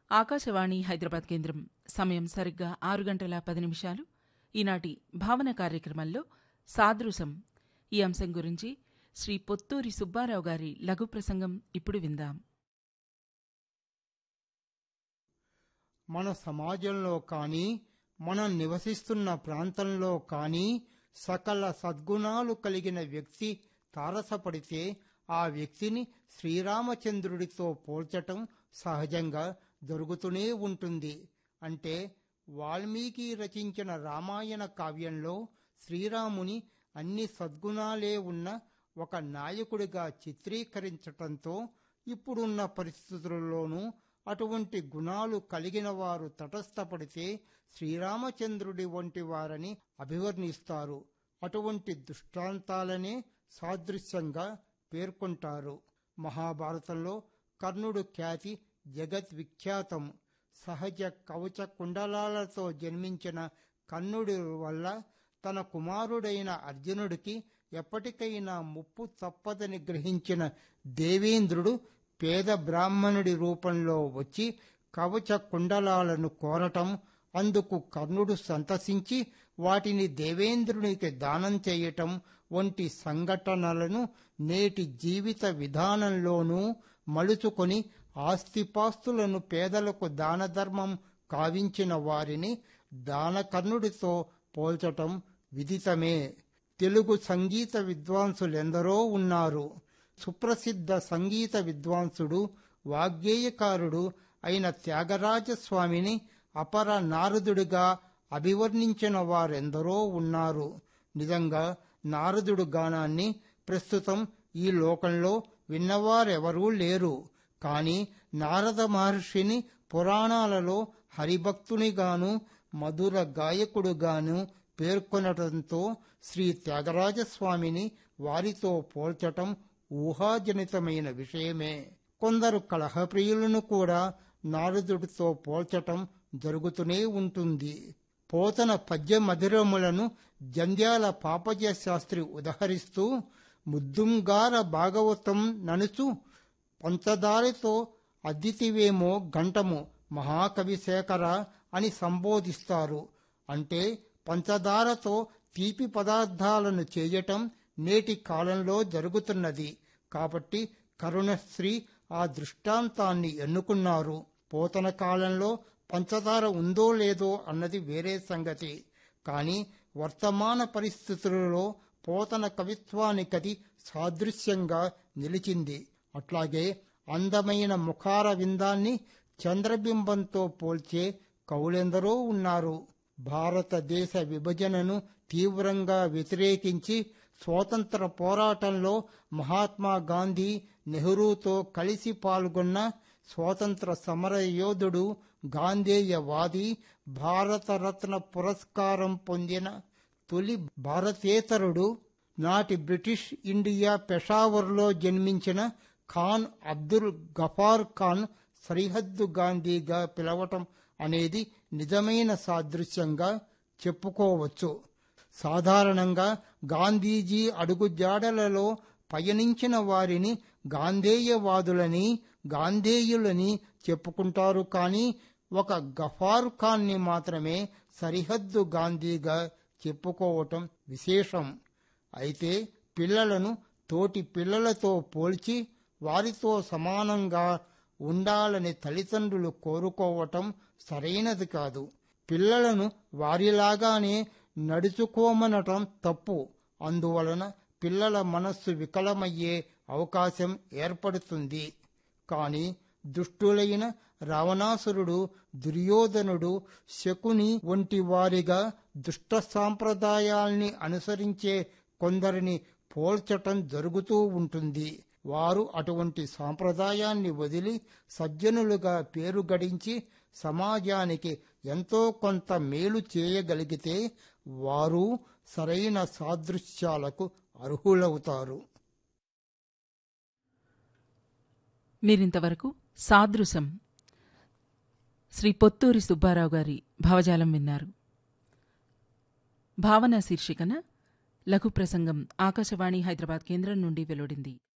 ఆకాశవాణి హైదరాబాద్ కేంద్రం సమయం సరిగ్గా ఆరు గంటల పది నిమిషాలు ఈనాటి భావన కార్యక్రమంలో సాదృశం ఈ అంశం గురించి శ్రీ పొత్తూరి సుబ్బారావు గారి లఘు ప్రసంగం ఇప్పుడు విందాం మన సమాజంలో కానీ మనం నివసిస్తున్న ప్రాంతంలో కానీ సకల సద్గుణాలు కలిగిన వ్యక్తి తారసపడితే ఆ వ్యక్తిని శ్రీరామచంద్రుడితో పోల్చటం సహజంగా జరుగుతూనే ఉంటుంది అంటే వాల్మీకి రచించిన రామాయణ కావ్యంలో శ్రీరాముని అన్ని సద్గుణాలే ఉన్న ఒక నాయకుడిగా చిత్రీకరించటంతో ఇప్పుడున్న పరిస్థితుల్లోనూ అటువంటి గుణాలు కలిగిన వారు తటస్థపడితే శ్రీరామచంద్రుడి వంటి వారని అభివర్ణిస్తారు అటువంటి దృష్టాంతాలనే సాదృశ్యంగా పేర్కొంటారు మహాభారతంలో కర్ణుడు ఖ్యాతి జగత్ విఖ్యాతం సహజ కవచ కుండలాలతో జన్మించిన కర్ణుడి వల్ల తన కుమారుడైన అర్జునుడికి ఎప్పటికైనా ముప్పు తప్పదని గ్రహించిన దేవేంద్రుడు పేద బ్రాహ్మణుడి రూపంలో వచ్చి కవచ కుండలాలను కోరటం అందుకు కర్ణుడు సంతసించి వాటిని దేవేంద్రునికి దానం చేయటం వంటి సంఘటనలను నేటి జీవిత విధానంలోనూ మలుచుకొని ఆస్తిపాస్తులను పేదలకు దానధర్మం కావించిన వారిని దానకర్ణుడితో పోల్చటం విదితమే తెలుగు సంగీత విద్వాంసులెందరో ఉన్నారు సుప్రసిద్ధ సంగీత విద్వాంసుడు వాగ్గేయకారుడు అయిన త్యాగరాజస్వామిని అపర నారదుడిగా అభివర్ణించిన వారెందరో ఉన్నారు నిజంగా నారదుడు గానాన్ని ప్రస్తుతం ఈ లోకంలో విన్నవారెవరూ లేరు కాని నారద మహర్షిని పురాణాలలో హరిభక్తునిగాను మధుర గాయకుడుగాను పేర్కొనటంతో శ్రీ త్యాగరాజస్వామిని వారితో పోల్చటం ఊహాజనితమైన విషయమే కొందరు కలహప్రియులను కూడా నారదుడితో పోల్చటం జరుగుతూనే ఉంటుంది పోతన పద్య మధురములను జంధ్యాల పాపజ శాస్త్రి ఉదహరిస్తూ ముద్దుంగార భాగవతం ననుచు పంచదారితో అద్దితివేమో గంటము మహాకవి శేఖర అని సంబోధిస్తారు అంటే పంచదారతో తీపి పదార్థాలను చేయటం నేటి కాలంలో జరుగుతున్నది కాబట్టి కరుణశ్రీ ఆ దృష్టాంతాన్ని ఎన్నుకున్నారు పోతన కాలంలో పంచదార ఉందో లేదో అన్నది వేరే సంగతి కాని వర్తమాన పరిస్థితులలో పోతన కవిత్వానికది సాదృశ్యంగా నిలిచింది అట్లాగే అందమైన ముఖార విందాన్ని చంద్రబింబంతో పోల్చే కవులెందరో ఉన్నారు భారతదేశ విభజనను తీవ్రంగా వ్యతిరేకించి స్వాతంత్ర పోరాటంలో మహాత్మా గాంధీ నెహ్రూతో కలిసి పాల్గొన్న స్వాతంత్ర సమర యోధుడు గాంధేయవాది భారతరత్న పురస్కారం పొందిన తొలి భారతేతరుడు నాటి బ్రిటిష్ ఇండియా పెషావర్లో జన్మించిన ఖాన్ అబ్దుల్ గఫార్ ఖాన్ సరిహద్దు గాంధీగా పిలవటం అనేది నిజమైన సాదృశ్యంగా చెప్పుకోవచ్చు సాధారణంగా గాంధీజీ అడుగుజాడలలో పయనించిన వారిని గాంధేయవాదులని గాంధేయులని చెప్పుకుంటారు కానీ ఒక గఫార్ ఖాన్ని మాత్రమే సరిహద్దు గాంధీగా చెప్పుకోవటం విశేషం అయితే పిల్లలను తోటి పిల్లలతో పోల్చి వారితో సమానంగా ఉండాలని తల్లిదండ్రులు కోరుకోవటం సరైనది కాదు పిల్లలను వారిలాగానే నడుచుకోమనటం తప్పు అందువలన పిల్లల మనస్సు వికలమయ్యే అవకాశం ఏర్పడుతుంది కాని దుష్టులైన రావణాసురుడు దుర్యోధనుడు శకుని వంటి వారిగా దుష్ట సాంప్రదాయాల్ని అనుసరించే కొందరిని పోల్చటం జరుగుతూ ఉంటుంది వారు అటువంటి సాంప్రదాయాన్ని వదిలి సజ్జనులుగా పేరు గడించి సమాజానికి ఎంతో కొంత మేలు చేయగలిగితే వారు సరైన సాదృశ్యాలకు అర్హులవుతారు మీరింతవరకు సాదృశం శ్రీ పొత్తూరి సుబ్బారావు గారి భావజాలం విన్నారు భావన శీర్షికన లఘు ప్రసంగం ఆకాశవాణి హైదరాబాద్ కేంద్రం నుండి వెలువడింది